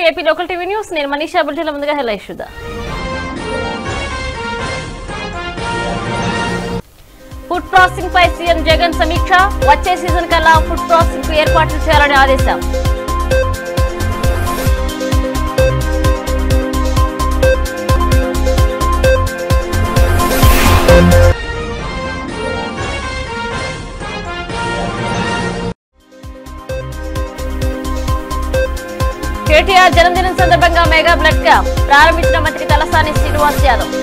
AP local TV news నేను మనీషా బుల్టెల ముందుగా హెలా ఇష్యూదా ఫుడ్ ప్రాసెసింగ్ పై సీఎం జగన్ సమీక్ష వచ్చే సీజన్ కల్లా ఫుడ్ ప్రాసెసింగ్ కు ఏర్పాట్లు చేయాలని ఆదేశం కేటీఆర్ జన్మదినం సందర్భంగా మెగా బ్లడ్ క్యాంప్ ప్రారంభించిన మంత్రి తలసాని శ్రీనివాస్ యాదవ్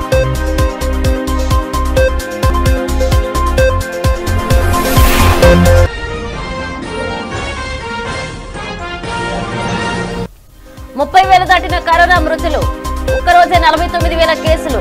ముప్పై వేలు దాటిన కరోనా మృతులు ఒక్కరోజే నలభై తొమ్మిది వేల కేసులు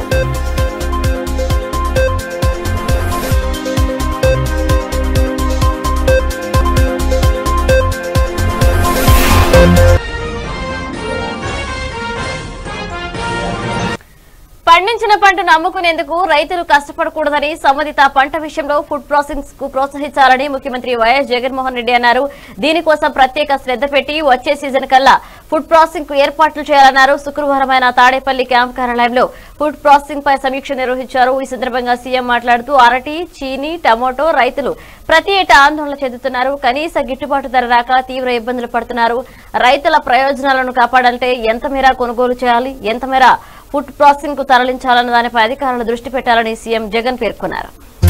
పండించిన పంటను అమ్ముకునేందుకు రైతులు కష్టపడకూడదని సంబంధిత పంట విషయంలో ఫుడ్ ప్రాసెసింగ్ కు ప్రోత్సహించాలని ముఖ్యమంత్రి వైఎస్ జగన్మోహన్ రెడ్డి అన్నారు దీనికోసం ప్రత్యేక శ్రద్ధ పెట్టి వచ్చే సీజన్ కల్లా ఫుడ్ ప్రాసెసింగ్ కు ఏర్పాట్లు చేయాలన్నారు శుక్రవారం ఆయన తాడేపల్లి క్యాంప్ కార్యాలయంలో ఫుడ్ ప్రాసెసింగ్ పై సమీక్ష నిర్వహించారు ఈ సందర్భంగా సీఎం మాట్లాడుతూ అరటి చీని టమోటో రైతులు ప్రతి ఏటా ఆందోళన చెందుతున్నారు కనీస గిట్టుబాటు ధర రాక తీవ్ర ఇబ్బందులు పడుతున్నారు రైతుల ప్రయోజనాలను కాపాడాలంటే ఎంత మేర కొనుగోలు చేయాలి ఎంత మేర ఫుడ్ ప్రాసెసింగ్ కు తరలించాలన్న దానిపై అధికారులు దృష్టి పెట్టాలని సీఎం జగన్ పేర్కొన్నారు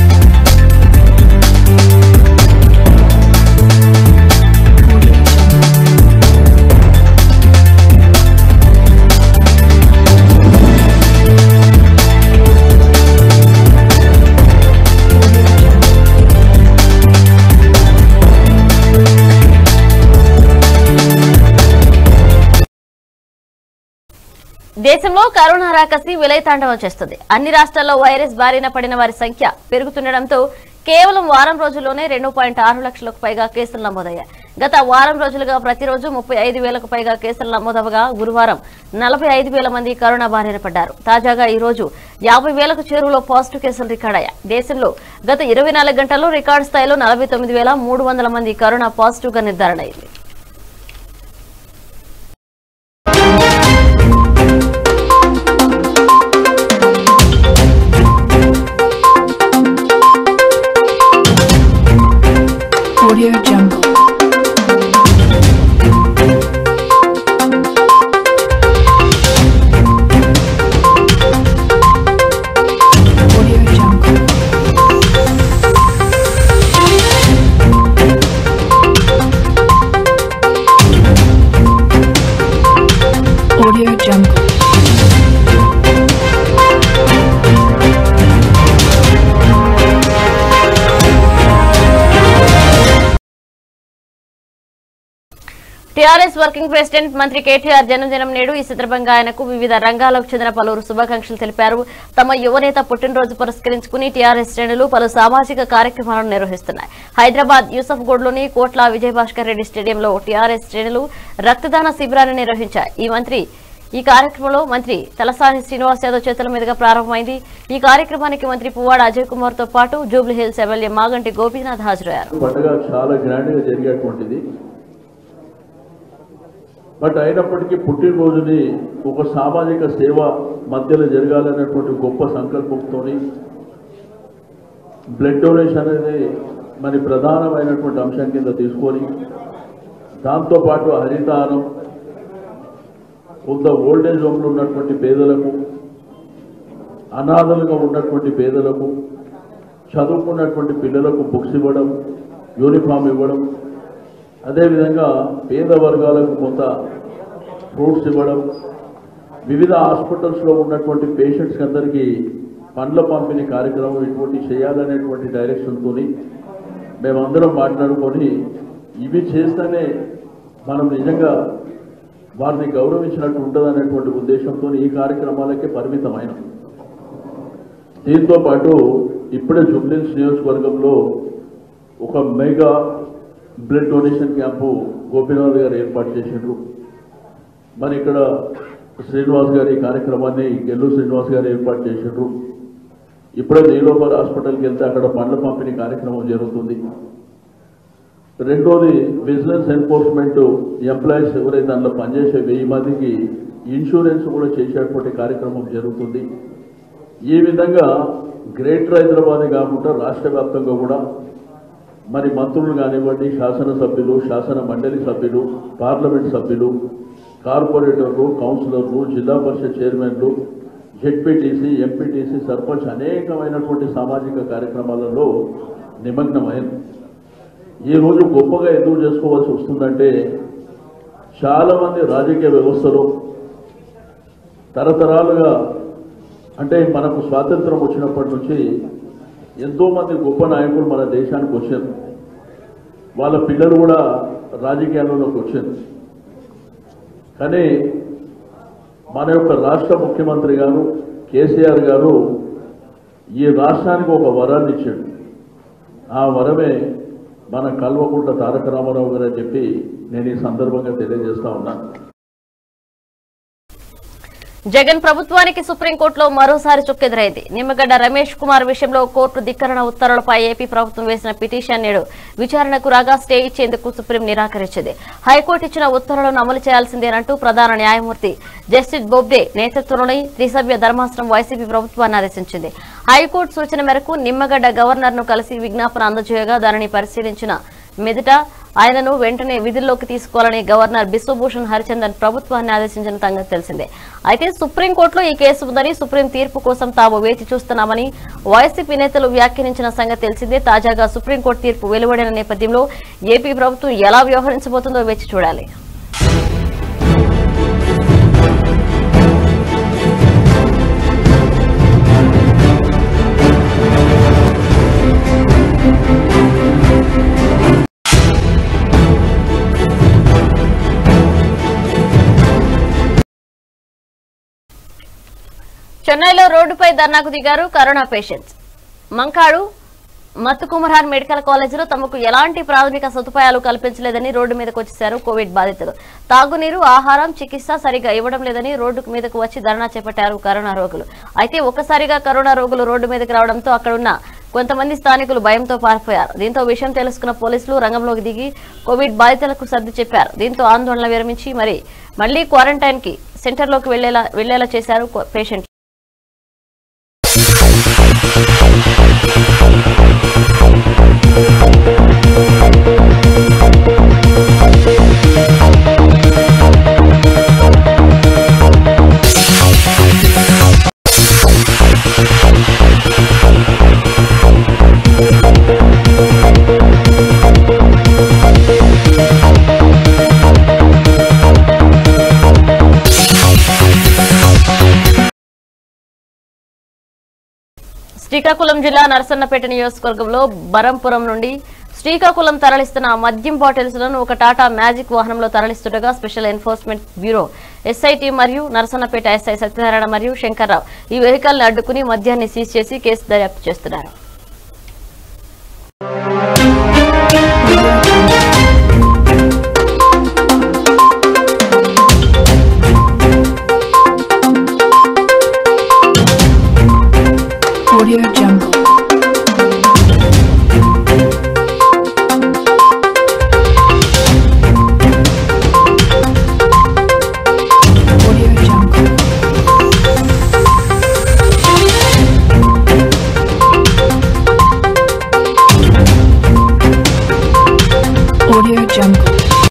దేశంలో కరోనా రాకసి విలయతాండవం చేస్తుంది అన్ని రాష్ట్రాల్లో వైరస్ బారిన పడిన వారి సంఖ్య పెరుగుతుండటంతో కేవలం వారం రోజుల్లోనే రెండు పాయింట్ ఆరు లక్షలకు పైగా కేసులు నమోదయ్యాయి గత వారం రోజులుగా ప్రతిరోజు ముప్పై ఐదు వేలకు పైగా కేసులు నమోదవగా గురువారం నలభై ఐదు వేల మంది కరోనా బారిన పడ్డారు తాజాగా ఈ రోజు యాభై వేలకు చేరువలో పాజిటివ్ కేసులు రికార్డయ్యాయి దేశంలో గత ఇరవై నాలుగు గంటల్లో రికార్డు స్థాయిలో నలభై తొమ్మిది వేల మూడు వందల మంది కరోనా పాజిటివ్ గా నిర్ధారణ అయింది Audio Jungle. Audio Jungle. Audio Jungle. TRS working president మంత్రి కేటీఆర్ జన్మదినం నేడు ఈ సందర్భంగా ఆయనకు వివిధ రంగాలకు చెందిన పలువురు శుభాకాంక్షలు తెలిపారు తమ యువనేత పుట్టినరోజు పురస్కరించుకుని టీఆర్ఎస్ శ్రేణులు పలు సామాజిక కార్యక్రమాలను నిర్వహిస్తున్నాయి హైదరాబాద్ యూసఫ్ గూడ్లోని కోట్ల విజయభాస్కర్ రెడ్డి స్టేడియంలో టీఆర్ఎస్ శ్రేణులు రక్తదాన శిబిరాన్ని నిర్వహించాయి ఈ మంత్రి ఈ కార్యక్రమంలో మంత్రి తలసాని శ్రీనివాస్ యాదవ్ చేతుల మీదుగా ప్రారంభమైంది ఈ కార్యక్రమానికి మంత్రి పువ్వాడ అజయ్ కుమార్ తో పాటు జూబ్లీ హిల్స్ ఎమ్మెల్యే మాగంటి గోపీనాథ్ హాజరయ్యారు పండుగ చాలా గ్రాండ్గా జరిగేటువంటిది బట్ అయినప్పటికీ పుట్టినరోజుని ఒక సామాజిక సేవ మధ్యలో జరగాలనేటువంటి గొప్ప సంకల్పంతో బ్లడ్ డొనేషన్ అనేది మరి ప్రధానమైనటువంటి అంశం కింద తీసుకొని దాంతోపాటు హరితారం కొంత ఓల్డేజ్ హోమ్లో ఉన్నటువంటి పేదలకు అనాథలుగా ఉన్నటువంటి పేదలకు చదువుకున్నటువంటి పిల్లలకు బుక్స్ ఇవ్వడం యూనిఫామ్ ఇవ్వడం అదేవిధంగా పేద వర్గాలకు కొంత ఫ్రూట్స్ ఇవ్వడం వివిధ హాస్పిటల్స్లో ఉన్నటువంటి పేషెంట్స్కి అందరికీ పండ్ల పంపిణీ కార్యక్రమం ఇటువంటి చేయాలనేటువంటి డైరెక్షన్తో మేమందరం మాట్లాడుకొని ఇవి చేస్తేనే మనం నిజంగా వారిని గౌరవించినట్టు ఉంటుంది అనేటువంటి ఉద్దేశంతో ఈ కార్యక్రమాలకే పరిమితమైన దీంతో పాటు ఇప్పుడే జుబ్లీస్ నియోజకవర్గంలో ఒక mega blood donation camp Gopinath గారు ఏర్పాటు చేసిండ్రు మరి ఇక్కడ శ్రీనివాస్ గారి ఈ కార్యక్రమాన్ని గెల్లు శ్రీనివాస్ గారు ఏర్పాటు చేసిండ్రు ఇప్పుడే నీలోపర్ హాస్పిటల్కి వెళ్తే అక్కడ పండ్ల పంపిణీ కార్యక్రమం జరుగుతుంది రెండోది బిజినెస్ ఎన్ఫోర్స్మెంట్ ఎంప్లాయీస్ ఎవరైతే అందులో పనిచేసే వెయ్యి మందికి ఇన్సూరెన్స్ కూడా చేసేటువంటి కార్యక్రమం జరుగుతుంది ఈ విధంగా గ్రేటర్ హైదరాబాదే కాకుండా రాష్ట్ర వ్యాప్తంగా కూడా మరి మంత్రులు కానివ్వండి శాసనసభ్యులు శాసన మండలి సభ్యులు పార్లమెంట్ సభ్యులు కార్పొరేటర్లు కౌన్సిలర్లు జిల్లా పరిషత్ చైర్మన్లు జెడ్పీటీసీ ఎంపీటీసీ సర్పంచ్ అనేకమైనటువంటి సామాజిక కార్యక్రమాలలో నిమగ్నమైంది ఈ రోజు గొప్పగా ఎందుకు చేసుకోవాల్సి వస్తుందంటే చాలామంది రాజకీయ వ్యవస్థలో తరతరాలుగా అంటే మనకు స్వాతంత్రం వచ్చినప్పటి నుంచి ఎంతోమంది గొప్ప నాయకులు మన దేశానికి వచ్చారు వాళ్ళ పిల్లలు కూడా రాజకీయాల్లోకి వచ్చారు కానీ మన యొక్క రాష్ట్ర ముఖ్యమంత్రి గారు కేసీఆర్ గారు ఈ రాష్ట్రానికి ఒక వరాన్ని ఇచ్చాడు ఆ వరమే మన కల్వకుంట్ల తారక రామారావు గారు అని చెప్పి నేను ఈ సందర్భంగా తెలియజేస్తా ఉన్నాను జగన్ ప్రభుత్వానికి సుప్రీంకోర్టులో మరోసారి చుక్కెదురైంది నిమ్మగడ్డ రమేష్ కుమార్ విషయంలో కోర్టు ధిక్కరణ ఉత్తర్వులపై ఏపీ ప్రభుత్వం వేసిన పిటిషన్ నేడు విచారణకు రాగా స్టే ఇచ్చేందుకు సుప్రీం నిరాకరించింది హైకోర్టు ఇచ్చిన ఉత్తర్వులను అమలు చేయాల్సిందేనంటూ ప్రధాన న్యాయమూర్తి జస్టిస్ బొబ్డే నేతృత్వంలోని త్రిసభ్య ధర్మాసనం వైసీపీ ప్రభుత్వాన్ని ఆదేశించింది హైకోర్టు సూచన మేరకు నిమ్మగడ్డ గవర్నర్ ను కలిసి విజ్ఞాపన అందజేయగా దానిని పరిశీలించిన మెదట ఆయనను వెంటనే విధుల్లోకి తీసుకోవాలని గవర్నర్ బిశ్వభూషణ్ హరిచందన్ ప్రభుత్వాన్ని ఆదేశించిన సంగతి తెలిసిందే అయితే సుప్రీంకోర్టులో ఈ కేసు ఉందని సుప్రీం తీర్పు కోసం తాము వేచి చూస్తున్నామని వైసీపీ నేతలు వ్యాఖ్యానించిన సంగతి తెలిసిందే తాజాగా సుప్రీంకోర్టు తీర్పు వెలువడిన నేపథ్యంలో ఏపీ ప్రభుత్వం ఎలా వ్యవహరించబోతుందో వేచి చూడాలి చెన్నైలో రోడ్డుపై ధర్నాకు దిగారు కరోనా పేషెంట్స్ మంకాడు మత్తుకుమరాన్ మెడికల్ కాలేజీలో తమకు ఎలాంటి ప్రాథమిక సదుపాయాలు కల్పించలేదని రోడ్డు మీదకు వచ్చేశారు కోవిడ్ బాధితులు తాగునీరు ఆహారం చికిత్స సరిగా ఇవ్వడం లేదని రోడ్డు మీదకు వచ్చి ధర్నా చేపట్టారు కరోనా రోగులు అయితే ఒక్కసారిగా కరోనా రోగులు రోడ్డు మీదకి రావడంతో అక్కడ ఉన్న కొంతమంది స్థానికులు భయంతో పారిపోయారు దీంతో విషయం తెలుసుకున్న పోలీసులు రంగంలోకి దిగి కోవిడ్ బాధితులకు సర్ది చెప్పారు దీంతో ఆందోళన విరమించి మరి మళ్లీ క్వారంటైన్ కి సెంటర్లోకి వెళ్లేలా వెళ్లేలా చేశారు పేషెంట్ శ్రీకాకుళం జిల్లా నరసన్నపేట నియోజకవర్గంలో బరంపురం నుండి శ్రీకాకుళం తరలిస్తున్న మద్యం బాటిల్స్ లను ఒక టాటా మ్యాజిక్ వాహనంలో తరలిస్తుండగా స్పెషల్ ఎన్ఫోర్స్మెంట్ బ్యూరో ఎస్ఐటి మరియు నరసన్నపేట ఎస్ఐ సత్యనారాయణ మరియు శంకర్రావు ఈ వెహికల్ ని అడ్డుకుని మద్యాన్ని సీజ్ చేసి కేసు దర్యాప్తు చేస్తున్నారు Audio Jungle. Audio Jungle. Audio Jungle.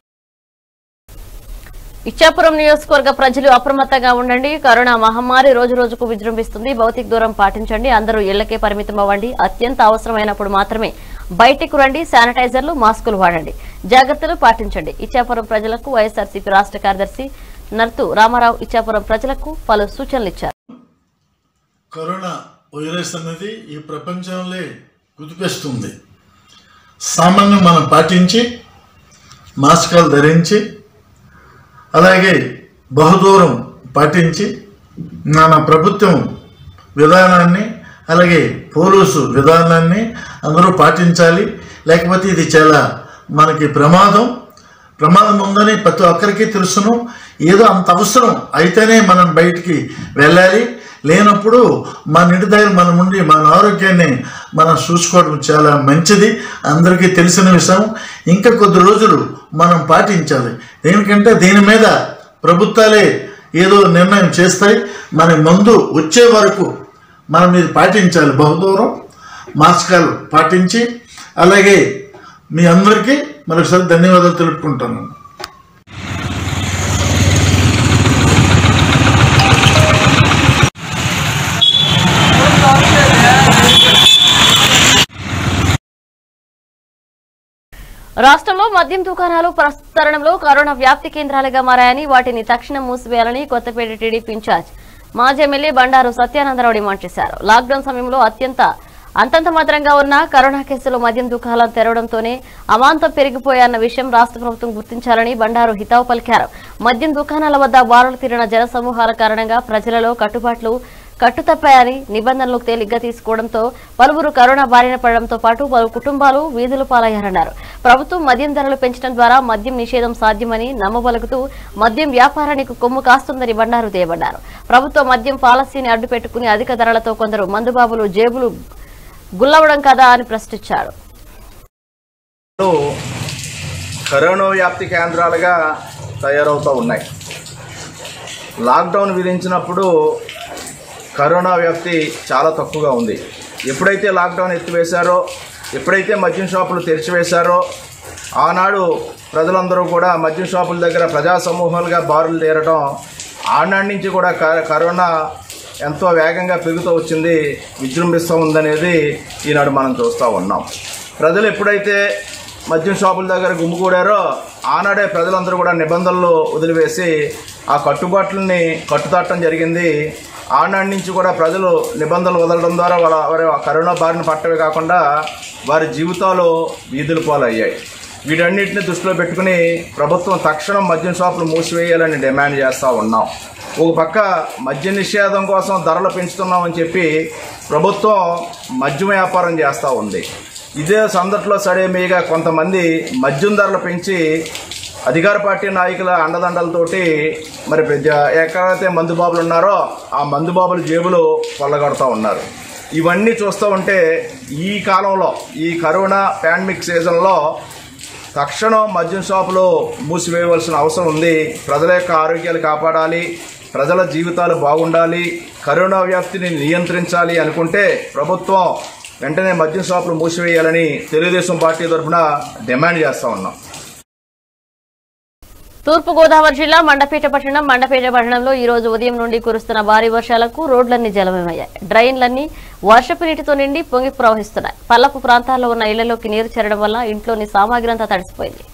Ichchapuram నియోజకవర్గ ప్రజలు అప్రమత్తంగా ఉండండి కరోనా మహమ్మారి రోజు రోజుకు విజృంభిస్తుంది భౌతిక దూరం పాటించండి అందరూ ఇళ్లకే పరిమితం అవ్వండి అత్యంత అవసరమైనప్పుడు మాత్రమే బయటికి రండి శానిటైజర్లు మాస్కులు వాడండి జాగ్రత్తలు పాటించండి ఇచ్చాపురం ప్రజలకు వైఎస్ఆర్సీపీ రాష్ట్ర కార్యదర్శి నర్తు రామారావు ఇచ్చాపురం ప్రజలకు పలు సూచనలు ఇచ్చారు కరోనా వైరస్ అనేది ఈ ప్రపంచంలో కుదిపేస్తుంది సామాన్యం మనం పాటించి మాస్కులు ధరించి అలాగే బహుదూరం పాటించి మన ప్రభుత్వం విధానాన్ని అలాగే పోలీసు విధానాన్ని అందరూ పాటించాలి లేకపోతే ఇది చాలా మనకి ప్రమాదం ప్రమాదం ఉందని ప్రతి ఒక్కరికి తెలుసును ఏదో అంత అవసరం అయితేనే మనం బయటికి వెళ్ళాలి లేనప్పుడు మన ఇంటి దగ్గర మనం ఉండి మన ఆరోగ్యాన్ని మనం చూసుకోవడం చాలా మంచిది అందరికీ తెలిసిన విషయం ఇంకా కొద్ది రోజులు మనం పాటించాలి దేనికంటే దీని మీద ప్రభుత్వాలే ఏదో నిర్ణయం చేస్తాయి మన ముందు వచ్చే వరకు మనం ఇది పాటించాలి బహుదూరం మాస్కాలు పాటించి అలాగే మీ అందరికీ మరొకసారి ధన్యవాదాలు తెలుపుకుంటున్నాను రాష్ట్రంలో మద్యం దుకాణాలు ప్రస్తుత తరుణంలో కరోనా వ్యాప్తి కేంద్రాలుగా మారాయని వాటిని తక్షణం మూసివేయాలని కొత్తపేట టీడీపీ ఇన్ఛార్జ్ మాజీ ఎమ్మెల్యే బండారు సత్యానందరావు డిమాండ్ చేశారు లాక్డౌన్ సమయంలో అత్యంత అంతంత మాత్రంగా ఉన్న కరోనా కేసులు మద్యం దుకాణాలు తెరవడంతోనే అమాంతం పెరిగిపోయాన్న విషయం రాష్ట్ర ప్రభుత్వం గుర్తించాలని బండారు హితావు పలికారు మద్యం దుకాణాల వద్ద బారులు తీరిన జన సమూహాల కారణంగా ప్రజలలో కట్టుబాట్లు కట్టుతప్పాయని నిబంధనలు తేలిగ్గా తీసుకోవడంతో పలువురు కరోనా బారిన పడడంతో పాటు పలు కుటుంబాలు వీధులు పాలయ్యారన్నారు ప్రభుత్వం మద్యం ధరలు పెంచడం ద్వారా మద్యం నిషేధం సాధ్యమని నమ్మబలుగుతూ మద్యం వ్యాపారానికి కొమ్ము కాస్తుందని బండారు తేబడ్డారు ప్రభుత్వ మద్యం పాలసీని అడ్డుపెట్టుకుని అధిక ధరలతో కొందరు మందుబాబులు జేబులు గుల్లవడం కదా అని ప్రశ్నించారు లు కరోనా వ్యాప్తి కేంద్రాలుగా తయారవుతూ ఉన్నాయి లాక్డౌన్ విధించినప్పుడు కరోనా వ్యాప్తి చాలా తక్కువగా ఉంది ఎప్పుడైతే లాక్డౌన్ ఎత్తివేశారో ఎప్పుడైతే మద్యం షాపులు తెరిచివేశారో ఆనాడు ప్రజలందరూ కూడా మద్యం షాపుల దగ్గర ప్రజా సమూహాలుగా బారులు తీరడం ఆనాటి నుంచి కూడా క- కరోనా ఎంతో వేగంగా పెరుగుతూ వచ్చింది విజృంభిస్తూ ఉందనేది ఈనాడు మనం చూస్తూ ఉన్నాం ప్రజలు ఎప్పుడైతే మద్యం షాపుల దగ్గర గుమ్ముకూడారో ఆనాడే ప్రజలందరూ కూడా నిబంధనలు వదిలివేసి ఆ కట్టుబాట్లని కట్టుతాటం జరిగింది ఆనాటి నుంచి కూడా ప్రజలు నిబంధనలు వదలడం ద్వారా వాళ్ళ వారి కరోనా బారిన పట్టవే కాకుండా వారి జీవితాలు వీధుల పాలయ్యాయి వీటన్నిటిని దృష్టిలో పెట్టుకుని ప్రభుత్వం తక్షణం మద్యం షాపులు మూసివేయాలని డిమాండ్ చేస్తూ ఉన్నాం ఒక పక్క మద్య నిషేధం కోసం ధరలు పెంచుతున్నామని చెప్పి ప్రభుత్వం మద్యం వ్యాపారం చేస్తూ ఉంది ఇదే సందట్లో సడేమీగా కొంతమంది మద్యం ధరలు పెంచి అధికార పార్టీ నాయకుల అండదండలతోటి మరి పెద్ద ఎక్కడైతే మందుబాబులు ఉన్నారో ఆ మందుబాబుల జేబులు కొల్లగొడతా ఉన్నారు ఇవన్నీ చూస్తూ ఉంటే ఈ కాలంలో ఈ కరోనా పాండమిక్ సీజన్లో తక్షణం మద్యం షాపులు మూసివేయవలసిన అవసరం ఉంది ప్రజల యొక్క ఆరోగ్యాలు కాపాడాలి ప్రజల జీవితాలు బాగుండాలి కరోనా వ్యాప్తిని నియంత్రించాలి అనుకుంటే ప్రభుత్వం వెంటనే మద్యం షాపులు మూసివేయాలని తెలుగుదేశం పార్టీ తరఫున డిమాండ్ చేస్తా ఉన్నాం తూర్పు గోదావరి జిల్లా మండపేట పట్టణం మండపేట పట్టణంలో ఈ రోజు ఉదయం నుండి కురుస్తున్న భారీ వర్షాలకు రోడ్లన్నీ జలమయమయ్యాయి డ్రైన్లన్నీ వర్షపు నీటితో నిండి పొంగి ప్రవహిస్తున్నాయి పల్లపు ప్రాంతాల్లో ఉన్న ఇళ్లలోకి నీరు చేరడం వల్ల ఇంట్లోని సామాగ్రి అంతా తడిసిపోయింది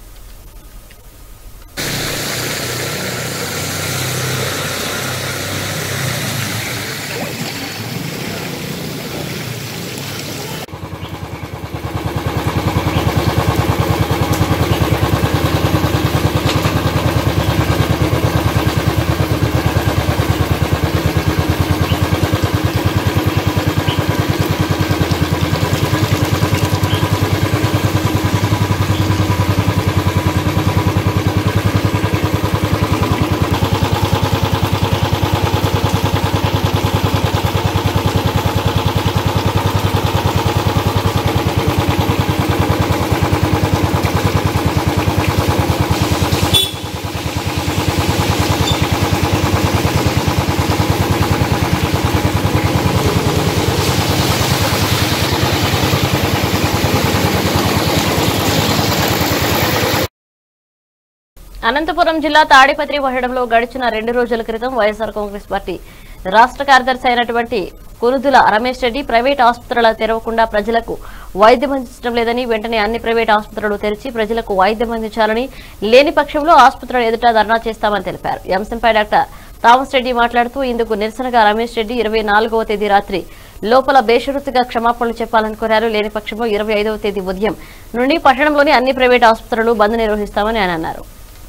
అనంతపురం జిల్లా తాడిపత్రి పట్టణంలో గడిచిన రెండు రోజుల క్రితం వైఎస్ఆర్ కాంగ్రెస్ పార్టీ రాష్ట్ర కార్యదర్శి అయినటువంటి కురుదుల రమేష్ రెడ్డి ప్రైవేట్ ఆసుపత్రుల తెరవకుండా ప్రజలకు వైద్యం అందించడం లేదని వెంటనే అన్ని ప్రైవేట్ ఆసుపత్రులు తెరిచి ప్రజలకు వైద్యం అందించాలని లేని పక్షంలో ఆసుపత్రుల ఎదుట ధర్నా చేస్తామని తెలిపారు ఈ అంశంపై డాక్టర్ థామస్ రెడ్డి మాట్లాడుతూ ఇందుకు నిరసనగా రమేష్ రెడ్డి ఇరవై నాలుగవ తేదీ రాత్రి లోపల బేషరతుగా క్షమాపణలు చెప్పాలని కోరారు లేని పక్షంలో ఇరవై ఐదవ తేదీ ఉదయం నుండి పట్టణంలోని అన్ని ప్రైవేట్ ఆసుపత్రులు బంద్ నిర్వహిస్తామని ఆయన అన్నారు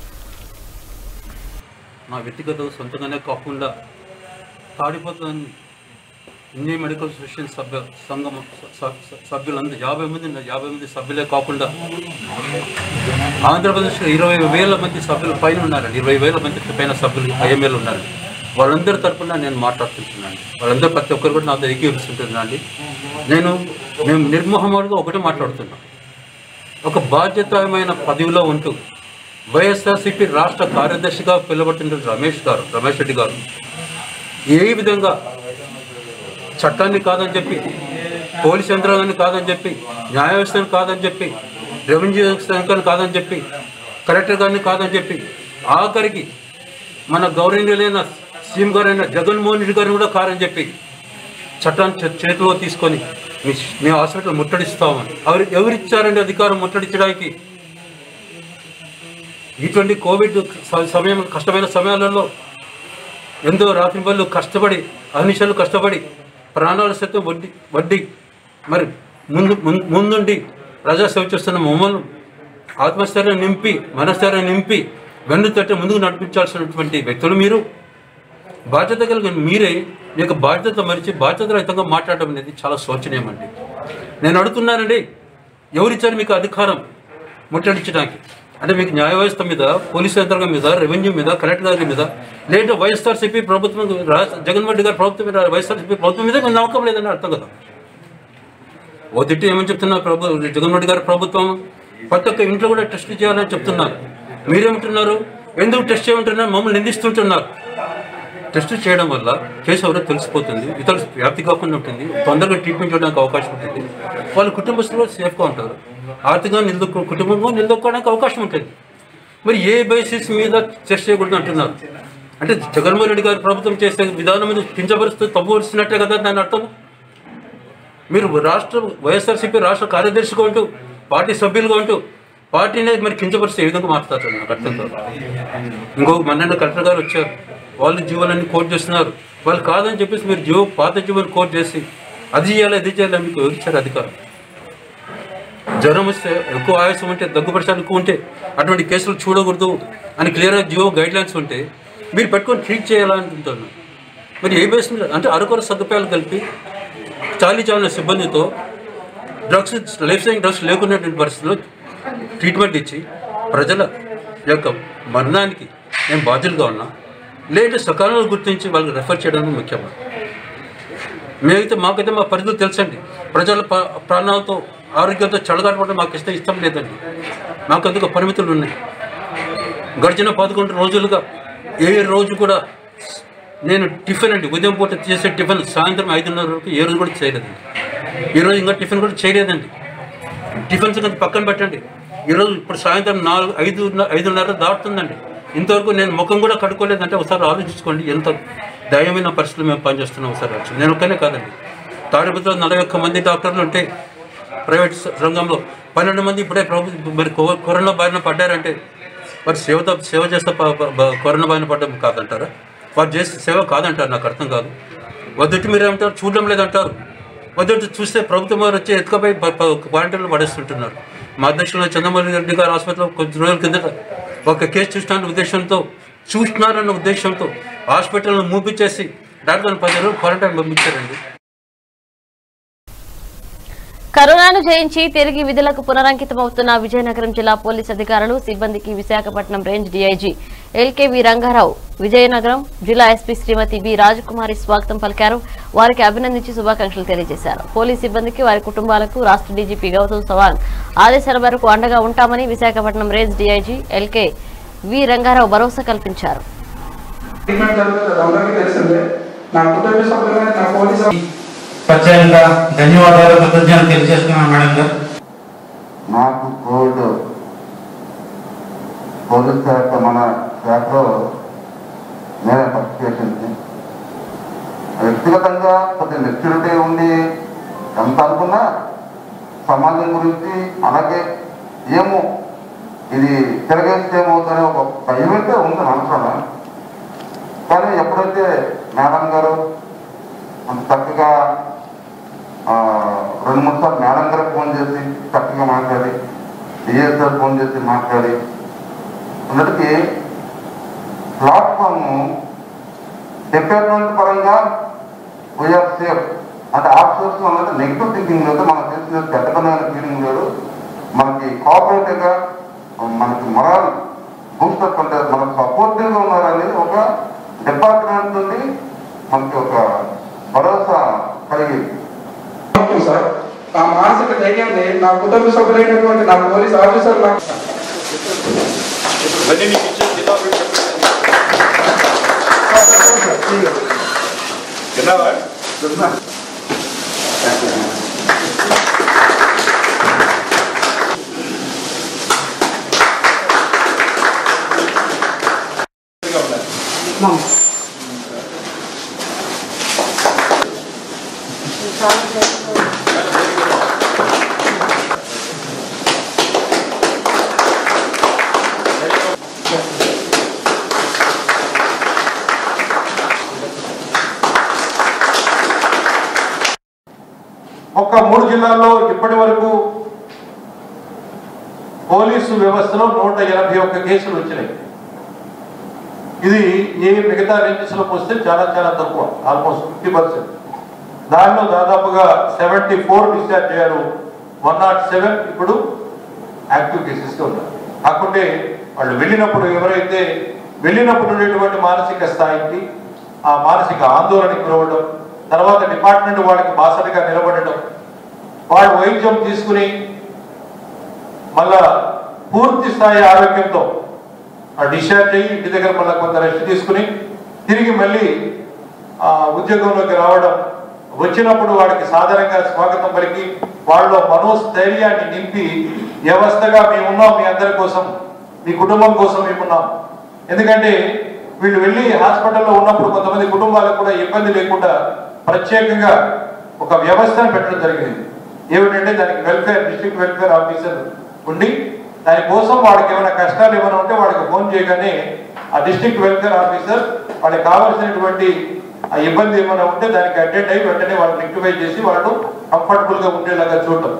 నా వ్యక్తిగత సొంతంగానే కాకుండా తాడిపోతున్న ఇండియన్ మెడికల్ అసోసియేషన్ సభ్య సంఘం స- స- సభ్యులందరూ యాభై మంది ఉన్నారు. యాభై మంది సభ్యులే కాకుండా ఆంధ్రప్రదేశ్లో ఇరవై వేల మంది సభ్యులు పైన ఉన్నారండి ఇరవై వేల మంది పైన సభ్యులు ఐఎంఏలు ఉన్నారు వాళ్ళందరి తరపున నేను మాట్లాడుతుంటున్నాను వాళ్ళందరూ ప్రతి ఒక్కరు కూడా నాతో ఏకీపిస్తుంటున్నాను అండి నేను మేము నిర్మోహమాలుగా ఒకటే మాట్లాడుతున్నాను ఒక బాధ్యతమైన పదవిలో ఉంటూ వైఎస్ఆర్సీపీ రాష్ట్ర కార్యదర్శిగా పిలువబడుతున్న రమేష్ గారు రమేష్ రెడ్డి గారు ఏ విధంగా చట్టాన్ని కాదని చెప్పి పోలీస్ యంత్రాంగాన్ని కాదని చెప్పి న్యాయ వ్యవస్థను కాదని చెప్పి రెవెన్యూ వ్యవస్థను కాదని చెప్పి కలెక్టర్ గారిని కాదని చెప్పి ఆఖరికి మన గౌరవనీయులైన సీఎం గారైన జగన్మోహన్ రెడ్డి గారిని కూడా కారని చెప్పి చట్టాన్ని చే- చేతిలో తీసుకొని మీ మీ హాస్పిటల్ ముట్టడిస్తామని ఎవరు ఎవరిచ్చారండి అధికారం ముట్టడించడానికి ఇటువంటి కోవిడ్ స- సమయం కష్టమైన సమయాలలో ఎంతో రాత్రి పనులు కష్టపడి అనిషాలు కష్టపడి ప్రాణాల సైతం వడ్డీ వడ్డీ మరి ముందు ముం- ముందుండి ప్రజాసేవ చేస్తున్న మమ్మల్ని ఆత్మస్థైర్యం నింపి మనస్థైర్యం నింపి వెన్ను తట్టి ముందుకు నడిపించాల్సినటువంటి వ్యక్తులు మీరు బాధ్యత కలిగిన మీరే మీ యొక్క బాధ్యత మరిచి బాధ్యత రహితంగా మాట్లాడడం అనేది చాలా శోచనీయమండి నేను అడుగుతున్నానండి ఎవరిచ్చారు మీకు అధికారం ముట్టడించడానికి అంటే మీకు న్యాయ వ్యవస్థ మీద పోలీసు యంత్రాంగం మీద రెవెన్యూ మీద కలెక్టర్ గారి మీద లేదా వైఎస్ఆర్సీపీ ప్రభుత్వం రా- జగన్మోహన్ రెడ్డి గారి ప్రభుత్వం మీద వైఎస్ఆర్సీపీ ప్రభుత్వం మీద మీకు నమ్మకం లేదని అర్థం కదా ఓ తిట్టి ఏమని చెప్తున్నారు ప్రభు జగన్మోహన్ రెడ్డి గారి ప్రభుత్వం ప్రతి ఒక్క ఇంట్లో కూడా టెస్ట్ చేయాలని చెప్తున్నారు మీరేమంటున్నారు ఎందుకు టెస్ట్ చేయమంటున్నారు మమ్మల్ని నిందిస్తుంటున్నారు టెస్ట్ చేయడం వల్ల కేసు ఎవరో తెలిసిపోతుంది ఇతరులు వ్యాప్తి కాకుండా ఉంటుంది తొందరగా ట్రీట్మెంట్ చేయడానికి అవకాశం ఉంటుంది వాళ్ళ కుటుంబస్తులు సేఫ్గా ఉంటారు ఆర్థికంగా నిలదొక్కు కుటుంబంగా నిలదొక్కడానికి అవకాశం ఉంటుంది మరి ఏ బేసిస్ మీద టెస్ట్ చేయకూడదు అంటున్నారు అంటే జగన్మోహన్ రెడ్డి గారి ప్రభుత్వం చేసే విధానం మీద కించపరుస్తూ తప్పుపరుస్తున్నట్టే కదా దాని అర్థం మీరు రాష్ట్ర వైఎస్ఆర్సీపీ రాష్ట్ర కార్యదర్శిగా ఉంటూ పార్టీ సభ్యులుగా ఉంటూ పార్టీని మరి కించపరిస్తే ఏ విధంగా మాట్లాడతారు నాకు అర్థం కాదు ఇంకొక మన్నన్న కలెక్టర్ గారు వచ్చారు వాళ్ళు జీవోలన్నీ కోట్ చేస్తున్నారు వాళ్ళు కాదని చెప్పేసి మీరు జీవో పాత జీవోని కోట్ చేసి అది చేయాలి అది చేయాలి మీకు ఎవరిచ్చారు అధికారం జ్వరం వస్తే ఎక్కువ ఆయాసం ఉంటే దగ్గు పరిసరాలు ఎక్కువ ఉంటే అటువంటి కేసులు చూడకూడదు అని క్లియర్గా జియో గైడ్ లైన్స్ ఉంటే మీరు పెట్టుకొని ట్రీట్ చేయాలనుకుంటున్నాను మరి ఏ బేస్ మీద అంటే అరకొర సదుపాయాలు కలిపి చాలీ చాలిన సిబ్బందితో డ్రగ్స్ లైఫ్ సైన్ డ్రగ్స్ లేకున్నటువంటి పరిస్థితుల్లో ట్రీట్మెంట్ ఇచ్చి ప్రజల యొక్క మరణానికి నేను బాధ్యులుగా ఉన్నా లేదంటే సకాలంలో గుర్తించి వాళ్ళకి రెఫర్ చేయడం ముఖ్యమా మేమైతే మాకైతే మా పరిధులు తెలుసండి ప్రజల ప- ప్రాణాలతో ఆరోగ్యంతో చడగడపడడం మాకు ఇష్టం ఇష్టం లేదండి మాకు అందుకు పరిమితులు ఉన్నాయి గడిచిన పదకొండు రోజులుగా ఏ రోజు కూడా నేను టిఫిన్ అండి ఉదయం పూట చేసే టిఫిన్ సాయంత్రం ఐదున్నర వరకు ఏ రోజు కూడా చేయలేదండి ఈరోజు ఇంకా టిఫిన్ కూడా చేయలేదండి టిఫిన్ సంగతి పక్కన పెట్టండి ఈరోజు ఇప్పుడు సాయంత్రం నాలుగు ఐదు ఐదున్నర దాటుతుందండి ఇంతవరకు నేను ముఖం కూడా కడుక్కోలేదంటే ఒకసారి ఆలోచించుకోండి ఎంత దయమైన పరిస్థితులు మేము పనిచేస్తున్నాం ఒకసారి ఆలోచించండి. నేను ఒక్కనే కాదండి తాడిపత్రిలో నలభై ఒక్క మంది డాక్టర్లు ఉంటే ప్రైవేట్ స- రంగంలో పన్నెండు మంది ఇప్పుడే ప్రభు మరి కో- కరోనా బారిన పడ్డారంటే మరి సేవతో సేవ చేస్తే ప- ప- బ- కరోనా బారిన పడ్డం కాదంటారా వారు చేసే సేవ కాదంటారు నాకు అర్థం కాదు వద్దటి మీరు ఏమంటారు చూడడం లేదంటారు వద్దటి చూస్తే ప్రభుత్వం వారు వచ్చి ఎత్తుకపోయి క్వారంటైన్లో పడేస్తుంటున్నారు మా అధ్యక్షులు చంద్రమోహన్ రెడ్డి గారి హాస్పిటల్లో కొద్ది రోజుల కిందట ఒక కేసు చూసిన ఉద్దేశంతో చూస్తున్నారన్న ఉద్దేశంతో హాస్పిటల్ను మూపించేసి డాక్టర్ని పది రోజులు క్వారంటైన్ పంపించారండి కరోనాను జయించి తిరిగి విధులకు పునరంకితమవుతున్న విజయనగరం జిల్లా పోలీస్ అధికారులు సిబ్బందికి Visakhapatnam range DIG LKV Rangarao Vizianagaram జిల్లా ఎస్పీ శ్రీమతి బి రాజకుమారి స్వాగతం పలికారు వారికి అభినందించి శుభాకాంక్షలు తెలియజేశారు పోలీస్ సిబ్బందికి వారి కుటుంబాలకు రాష్ట్ర డీజీపీ గౌతమ్ సవాంగ్ ఆదేశాల మేరకు అండగా ఉంటామని Visakhapatnam range DIG L K V Rangarao భరోసా కల్పించారు ట్రీట్మెంట్ జరుగుతుంది అది అందరికీ తెలిసిందే నా కుటుంబ సభ్యులుగా నా పోలీసు ప్రత్యేకంగా ధన్యవాదాలు కృతజ్ఞతలు తెలియజేస్తున్నాను మేడం గారు నాకు కోవిడ్ పోలీస్ శాఖ మన శాఖలో నేనే ఫస్ట్ చేసింది వ్యక్తిగతంగా కొద్దిగా మెచ్యూరిటీ ఉండి ఎంత అనుకున్నా సమాజం గురించి అలాగే ఏమో ఇది తిరగేస్తే ఏమవుతుందనే ఒక భయం అయితే ఉంది మనసులో కానీ ఎప్పుడైతే మేడం గారు అంత చక్కగా ఆ, రెండు మూడు సార్లు మేడం గారికి ఫోన్ చేసి చక్కగా మాట్లాడి డిఎస్ గారు ఫోన్ చేసి మాట్లాడి అన్నటికి ప్లాట్ఫామ్ డిపార్ట్మెంట్ పరంగా వీఆర్ సేఫ్ అంటే ఆఫీసర్స్ అన్నది నెగిటివ్ థింకింగ్ లేదు మనకు తెలిసిన పెద్ద పనైన ఫీలింగ్ లేదు మనకి కోఆపరేటివ్గా మనకి మొరాల్ బూస్టప్ అంటే మనకు సపోర్టివ్గా ఉన్నారని ఒక డిపార్ట్మెంట్ నుండి మనకి ఒక భరోసా కలిగింది ముఖ్యం సార్ ఆ మానసిక ధైర్యాన్ని నా కుటుంబ సభ్యులైనటువంటి నా పోలీస్ ఆఫీసర్ నాకు ఒక్క మూడు జిల్లాల్లో ఇప్పటి వరకు పోలీసు వ్యవస్థలో నూట ఎనభై ఒక్క కేసులు వచ్చినాయి ఇది ఏ మిగతా రేంజెస్లోకి వస్తే చాలా చాలా తక్కువ ఆల్మోస్ట్ ఫిఫ్టీ పర్సెంట్ దానిలో దాదాపుగా సెవెంటీ ఫోర్ డిశ్చార్జ్ అయ్యారు వన్ నాట్ సెవెన్ ఇప్పుడు యాక్టివ్ కేసెస్గా ఉన్నారు కాకుంటే వాళ్ళు వెళ్ళినప్పుడు ఎవరైతే వెళ్ళినప్పుడు ఉండేటువంటి మానసిక స్థాయికి ఆ మానసిక ఆందోళనకి గురవడం తర్వాత డిపార్ట్మెంట్ వాళ్ళకి బాసటగా నిలబడడం వాళ్ళు వైద్యం తీసుకుని మళ్ళా పూర్తి స్థాయి ఆరోగ్యంతో ఆ డిశ్చార్జ్ అయ్యి ఇంటి దగ్గర మళ్ళీ కొంత రెస్ట్ తీసుకుని తిరిగి మళ్ళీ ఆ ఉద్యోగంలోకి రావడం వచ్చినప్పుడు వాడికి సాధారణంగా స్వాగతం పలికి వాళ్ళలో మనోస్థైర్యాన్ని నింపి వ్యవస్థగా మేమున్నాం మీ అందరి కోసం మీ కుటుంబం కోసం మేమున్నాం ఎందుకంటే వీళ్ళు వెళ్ళి హాస్పిటల్లో ఉన్నప్పుడు కొంతమంది కుటుంబాలకు కూడా ఇబ్బంది లేకుండా ప్రత్యేకంగా ఒక వ్యవస్థను పెట్టడం జరిగింది ఏమిటంటే దానికి వెల్ఫేర్ డిస్ట్రిక్ట్ వెల్ఫేర్ ఆఫీసర్ ఉండి దానికోసం వాడికి ఏమైనా కష్టాలు ఏమైనా ఉంటే వాడికి ఫోన్ చేయగానే ఆ డిస్ట్రిక్ట్ వెల్ఫేర్ ఆఫీసర్ వాడికి కావాల్సినటువంటి ఆ ఇబ్బంది ఏమైనా ఉంటే దానికి అటెండ్ అయ్యి వెంటనే వాళ్ళు రెక్టిఫై చేసి వాళ్ళు కంఫర్టబుల్ గా ఉండేలాగా చూడటం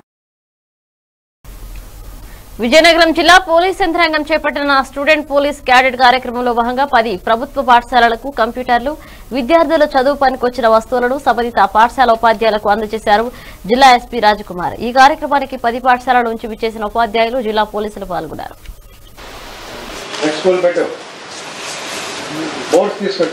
విజయనగరం జిల్లా పోలీస్ యంత్రాంగం చేపట్టిన స్టూడెంట్ పోలీస్ క్యాడెట్ కార్యక్రమంలో భాగంగా పది ప్రభుత్వ పాఠశాలలకు కంప్యూటర్లు విద్యార్థుల చదువు పనికొచ్చిన వస్తువులను సంబంధిత పాఠశాల ఉపాధ్యాయులకు అందజేశారు జిల్లా ఎస్పీ రాజకుమార్ ఈ కార్యక్రమానికి పది పాఠశాలల నుంచి విచ్చేసిన ఉపాధ్యాయులు జిల్లా పోలీసులు పాల్గొన్నారు స్కూల్ పెట్టు బోర్డ్స్ తీసుకొచ్చి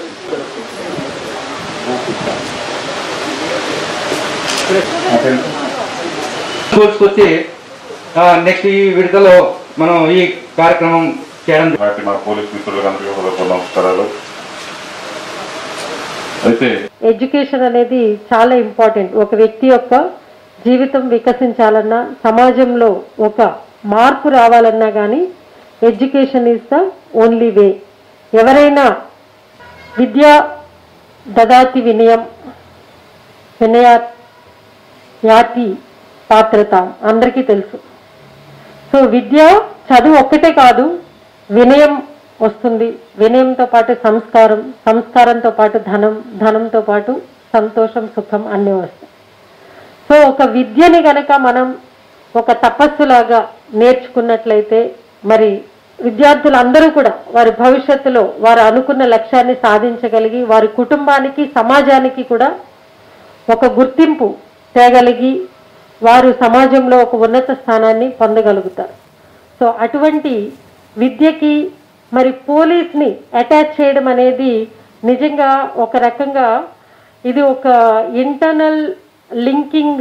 స్కూల్స్కి వచ్చి నెక్స్ట్ ఈ విడతలో మనం ఈ కార్యక్రమం చేయడం వాటి మా పోలీస్ మిత్రులందరికీ హృదయపూర్వక నమస్కారాలు అయితే ఎడ్యుకేషన్ అనేది చాలా ఇంపార్టెంట్ ఒక వ్యక్తి యొక్క జీవితం వికసించాలన్నా సమాజంలో ఒక మార్పు రావాలన్నా కానీ education is the only way ఎవరైనా విద్యా దదాతి వినయం వినయా యాతి పాత్రత అందరికీ తెలుసు సో విద్య చదువు ఒక్కటే కాదు వినయం వస్తుంది వినయంతో పాటు సంస్కారం సంస్కారంతో పాటు ధనం ధనంతో పాటు సంతోషం సుఖం అన్నీ వస్తాయి సో ఒక విద్యని గనక మనం ఒక తపస్సులాగా నేర్చుకున్నట్లయితే మరి విద్యార్థులందరూ కూడా వారి భవిష్యత్తులో వారు అనుకున్న లక్ష్యాన్ని సాధించగలిగి వారి కుటుంబానికి సమాజానికి కూడా ఒక గుర్తింపు తేగలిగి వారు సమాజంలో ఒక ఉన్నత స్థానాన్ని పొందగలుగుతారు సో అటువంటి విద్యకి మరి పోలీస్ని అటాచ్ చేయడం అనేది నిజంగా ఒక రకంగా ఇది ఒక ఇంటర్నల్ లింకింగ్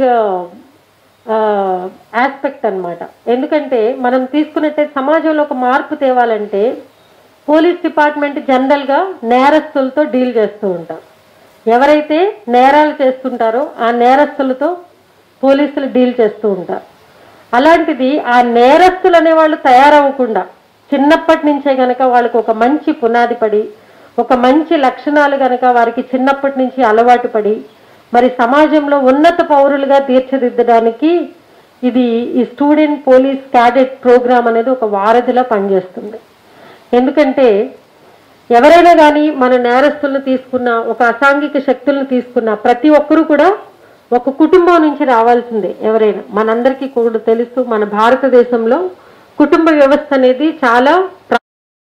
ఆస్పెక్ట్ అన్నమాట ఎందుకంటే మనం తీసుకున్నట్టే సమాజంలో ఒక మార్పు తేవాలంటే పోలీస్ డిపార్ట్మెంట్ జనరల్గా నేరస్తులతో డీల్ చేస్తూ ఉంటారు ఎవరైతే నేరాలు చేస్తుంటారో ఆ నేరస్తులతో పోలీసులు డీల్ చేస్తూ ఉంటారు అలాంటిది ఆ నేరస్తులు అనేవాళ్ళు తయారవ్వకుండా చిన్నప్పటి నుంచే గనక వాళ్ళకి ఒక మంచి పునాది పడి ఒక మంచి లక్షణాలు గనక వారికి చిన్నప్పటి నుంచి అలవాటు పడి మరి సమాజంలో ఉన్నత పౌరులుగా తీర్చిదిద్దడానికి ఇది ఈ స్టూడెంట్ పోలీస్ క్యాడెట్ ప్రోగ్రామ్ అనేది ఒక వారధిలా పనిచేస్తుంది ఎందుకంటే ఎవరైనా కానీ మన నేరస్తులను తీసుకున్న ఒక అసాంఘిక శక్తులను తీసుకున్న ప్రతి ఒక్కరూ కూడా ఒక కుటుంబం నుంచి రావాల్సిందే ఎవరైనా మనందరికీ కూడా తెలుసు మన భారతదేశంలో కుటుంబ వ్యవస్థ అనేది చాలా ప్ర-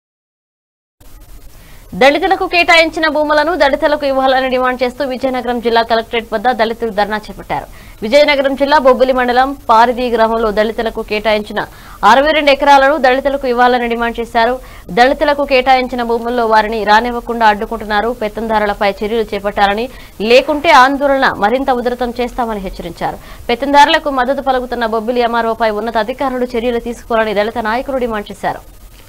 దళితులకు కేటాయించిన భూములను దళితులకు ఇవ్వాలని డిమాండ్ చేస్తూ విజయనగరం జిల్లా కలెక్టరేట్ వద్ద దళితులు ధర్నా చేపట్టారు విజయనగరం జిల్లా బొబ్బిలి మండలం పారిది గ్రామంలో దళితులకు కేటాయించిన అరవై రెండు ఎకరాలను దళితులకు ఇవ్వాలని డిమాండ్ చేశారు దళితులకు కేటాయించిన భూముల్లో వారిని రానివ్వకుండా అడ్డుకుంటున్నారు పెత్తందారులపై చర్యలు చేపట్టాలని లేకుంటే ఆందోళన మరింత ఉధృతం చేస్తామని హెచ్చరించారు పెత్తందారులకు మద్దతు పలుకుతున్న బొబ్బిలి ఎంఆర్ఓపై ఉన్నత అధికారులు చర్యలు తీసుకోవాలని దళిత నాయకులు డిమాండ్ చేశారు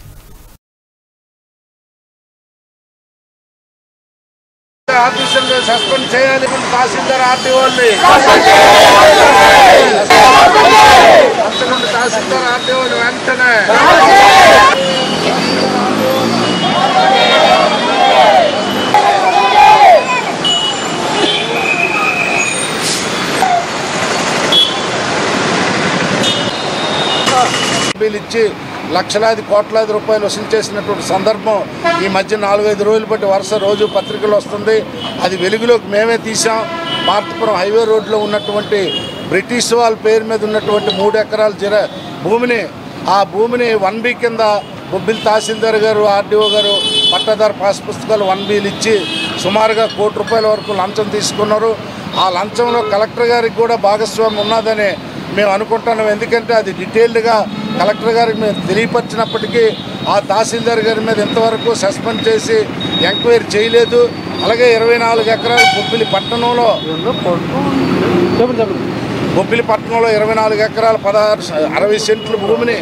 ఆఫీసులు సస్పెండ్ చేయాలి తహసీల్దార్ ఆర్టీఓల్ని తహసీల్దార్ ఆర్టీఓని వెంటనే బిల్ ఇచ్చి లక్షలాది కోట్లాది రూపాయలు వసూలు చేసినటువంటి సందర్భం ఈ మధ్య నాలుగైదు రోజులు బట్టి వరుస రోజు పత్రికలు వస్తుంది అది వెలుగులోకి మేమే తీసాం భారతపురం హైవే రోడ్లో ఉన్నటువంటి బ్రిటిష్ వాళ్ళ పేరు మీద ఉన్నటువంటి మూడు ఎకరాల జిర భూమిని ఆ భూమిని వన్ బీ కింద బొబ్బిలి తహసీల్దార్ గారు ఆర్డీఓ గారు పట్టాదారు పాస్ పుస్తకాలు వన్ బీలు ఇచ్చి సుమారుగా కోటి రూపాయల వరకు లంచం తీసుకున్నారు ఆ లంచంలో కలెక్టర్ గారికి కూడా భాగస్వామ్యం ఉన్నదని మేము అనుకుంటున్నాం ఎందుకంటే అది డీటెయిల్డ్గా కలెక్టర్ గారికి మేము తెలియపరిచినప్పటికీ ఆ తహసీల్దార్ గారి మీద ఇంతవరకు సస్పెండ్ చేసి ఎంక్వైరీ చేయలేదు అలాగే ఇరవై నాలుగు ఎకరాలు బొబ్బిలి పట్టణంలో బొబ్బిలి పట్టణంలో ఇరవై నాలుగు ఎకరాల పదహారు అరవై సెంట్ల భూమిని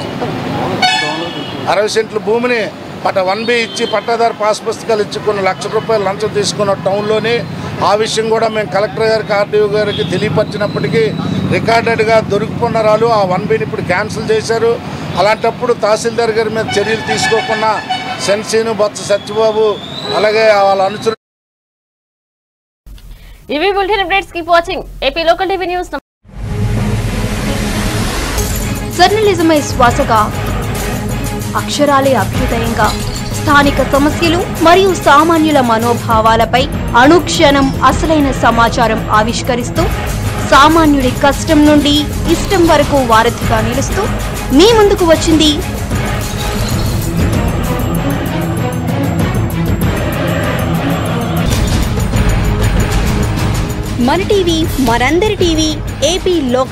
అరవై సెంట్ల భూమిని పట్ట వన్ బి ఇచ్చి పట్టాదారు పాస్ పుస్తకాలు ఇచ్చి కొన్ని లక్షల రూపాయలు లంచం తీసుకున్న టౌన్లోని ఆ విషయం కూడా మేము కలెక్టర్ గారికి ఆర్డీఓ గారికి తెలియపరిచినప్పటికీ రికార్డెడ్గా దొరికిపోయినారాలు ఆ వన్ బిని ఇప్పుడు క్యాన్సిల్ చేశారు అలాంటప్పుడు తహసీల్దార్ గారి మీద చర్యలు తీసుకోకుండా సెన్సీను బొత్స సత్యబాబు అలాగే వాళ్ళ అనుచరు ఇవి bulletin updates keep watching AP local TV news జర్నలిజమే శ్వాసగా అక్షరాలే అభ్యుదయంగా స్థానిక సమస్యలు మరియు సామాన్యుల మనోభావాలపై అనుక్షణం అసలైన సమాచారం ఆవిష్కరిస్తూ సామాన్యుడి కష్టం నుండి ఇష్టం వరకు వారధిగా నిలుస్తూ మీ ముందుకు వచ్చింది మన టీవీ మనందరి టీవీ ఏపీ లోక